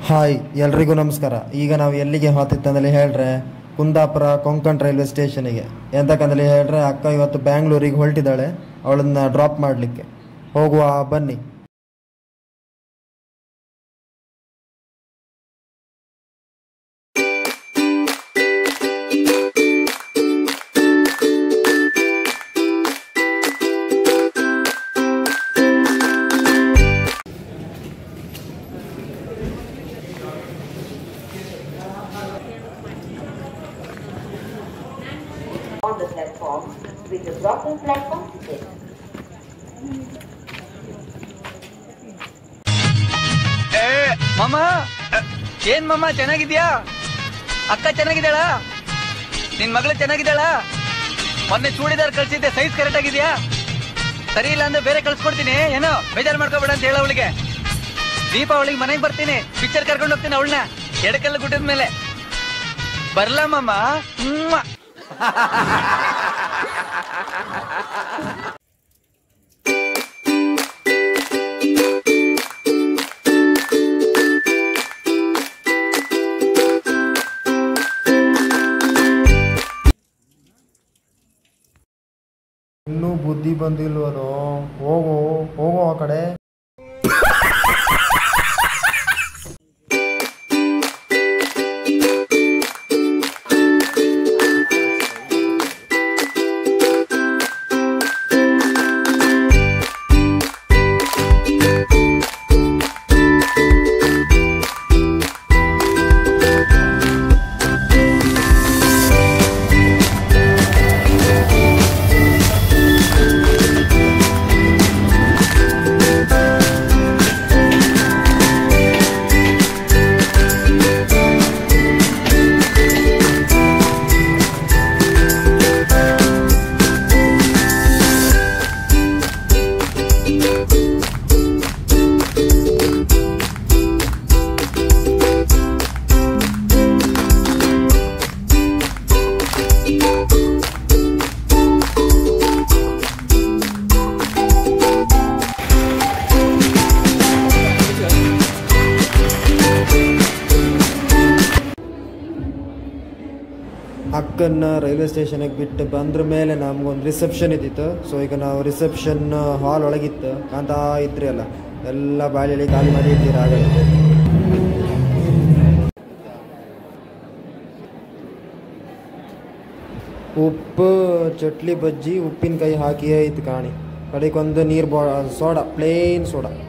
Hi ಎಲ್ರಿಗೂ ನಮಸ್ಕಾರ ಈಗ ನಾವು ಎಲ್ಲಿಗೆ ಹೋತಿತ್ತಂದಲ್ಲಿ ಹೇಳ್ರೆ ಕುಂದಾಪುರ ಕೊಂಕಣ್ ರೈಲ್ವೆ ಸ್ಟೇಷನಿಗೆ ಎಂತಕ್ಕಂದಲ್ಲಿ ಹೇಳ್ರೆ ಅಕ್ಕ ಇವತ್ತು ಬ್ಯಾಂಗ್ಳೂರಿಗೆ ಹೊರಟಿದ್ದಾಳೆ ಅವಳನ್ನ ಡ್ರಾಪ್ ಮಾಡಲಿಕ್ಕೆ ಹೋಗುವ ಬನ್ನಿ on the platform with the drop-in platform ticket. ಏ ಮಾಮ ಅ, ಏನ್ ಮಾಮ ಚೆನ್ನಾಗಿದ್ಯಾ ಅಕ್ಕ ಚೆನ್ನಾಗಿದ್ದಾಳ ನಿನ್ ಮಗಳು ಚೆನ್ನಾಗಿದ್ದಾಳ ಮೊನ್ನೆ ಚೂಡಿದಾರ್ ಕಳ್ಸಿದ್ದೆ ಸೈಜ್ ಕರೆಕ್ಟ್ ಆಗಿದ್ಯಾ ಸರಿ ಇಲ್ಲ ಅಂದ್ರೆ ಬೇರೆ ಕಳ್ಸ್ಕೊಡ್ತೀನಿ ಏನೋ ಬೇಜಾರ್ ಮಾಡ್ಕೋಬೇಡ ಅಂತ ಹೇಳ ಅವಳಿಗೆ ದೀಪಾವಳಿಗೆ ಮನೆಗೆ ಬರ್ತೀನಿ ಪಿಕ್ಚರ್ ಕರ್ಕೊಂಡು ಹೋಗ್ತೀನಿ ಅವಳನ್ನ ಎಡಕಲ್ಲ ಗುಡ್ಡದ ಮೇಲೆ ಬರ್ಲಾ ಮಾಮ ಮ್ವಾ. ಇನ್ನೂ ಬುದ್ಧಿ ಬಂದಿಲ್ವನೋ ಹೋಗು ಹೋಗು ಆ ಕಡೆ ಅಕ್ಕನ್ನ ರೈಲ್ವೆ ಸ್ಟೇಷನಿಗೆ ಬಿಟ್ಟು ಬಂದ್ರ ಮೇಲೆ ನಮ್ಗೊಂದು ರಿಸೆಪ್ಷನ್ ಇದ್ದಿತ್ತು ಸೊ ಈಗ ನಾವು ರಿಸೆಪ್ಷನ್ ಹಾಲ್ ಒಳಗಿತ್ತು ಕಾಂತಾ ಇದ್ರಿ ಅಲ್ಲ ಎಲ್ಲ ಬಾಳೆಲಿ ಖಾಲಿ ಮಾಡಿ ಇಟ್ಟಿರ ಆಗಲ್ಲ ಉಪ್ಪು ಚಟ್ಲಿ ಬಜ್ಜಿ ಉಪ್ಪಿನಕಾಯಿ ಹಾಕಿ ಐತಿ ಕಾಣಿ ಕಡೆಗೊಂದು ನೀರು ಬಾ ಸೋಡಾ ಪ್ಲೇನ್ ಸೋಡಾ